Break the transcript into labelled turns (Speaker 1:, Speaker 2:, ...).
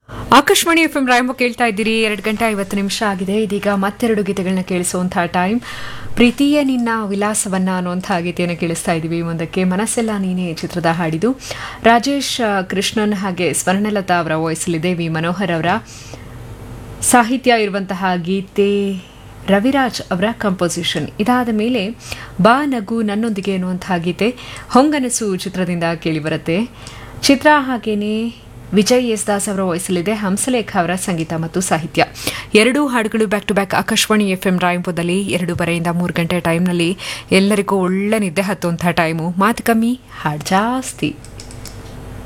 Speaker 1: Akashvani F M ರಾಯಂಬ ಕೇಳ್ತಾ ಇದ್ದೀರಿ ಎರಡು ಗಂಟೆ ಐವತ್ತು ನಿಮಿಷ ಆಗಿದೆ ಇದೀಗ ಮತ್ತೆರಡು ಗೀತೆಗಳನ್ನ ಕೇಳಿಸುವಂತಹ ಟೈಮ್ ಪ್ರೀತಿಯ ನಿನ್ನ ವಿಲಾಸವನ್ನ ಅನ್ನುವಂತಹ ಗೀತೆಯನ್ನು ಕೇಳಿಸ್ತಾ ಇದ್ದೀವಿ ಮುಂದಕ್ಕೆ ಮನಸ್ಸೆಲ್ಲ ನೀನೇ ಚಿತ್ರದ ಹಾಡಿದು ರಾಜೇಶ್ ಆ, ಕೃಷ್ಣನ್ ಹಾಗೆ ಸ್ವರ್ಣಲತಾ ಅವರ ವಾಯ್ಸಲ್ಲಿದೆ ವಿ ಮನೋಹರ್ ಅವರ ಸಾಹಿತ್ಯ ಇರುವಂತಹ ಗೀತೆ ರವಿರಾಜ್ ಅವರ ಕಂಪೋಸಿಷನ್ ಇದಾದ ಮೇಲೆ ಬಾ ನಗು ನನ್ನೊಂದಿಗೆ ಎನ್ನುವಂತಹ ಗೀತೆ ಹೊಂಗನಸು ಚಿತ್ರದಿಂದ ಕೇಳಿಬರುತ್ತೆ ಚಿತ್ರ ಹಾಗೇನೆ ವಿಜಯ್ ಎಸ್ ದಾಸ್ ಅವರ ವಾಯ್ಸಲ್ಲಿದೆ ಹಂಸಲೇಖ ಅವರ ಸಂಗೀತ ಮತ್ತು ಸಾಹಿತ್ಯ ಎರಡೂ ಹಾಡುಗಳು back to back Akashvani F M ರಾಯಂಪುರದಲ್ಲಿ ಎರಡೂವರೆಯಿಂದ ಮೂರು ಗಂಟೆ ಟೈಮ್ನಲ್ಲಿ ಎಲ್ಲರಿಗೂ ಒಳ್ಳೆ ನಿದ್ದೆ ಹತ್ತುವಂಥ ಟೈಮು ಮಾತು ಕಮ್ಮಿ ಹಾಡು ಜಾಸ್ತಿ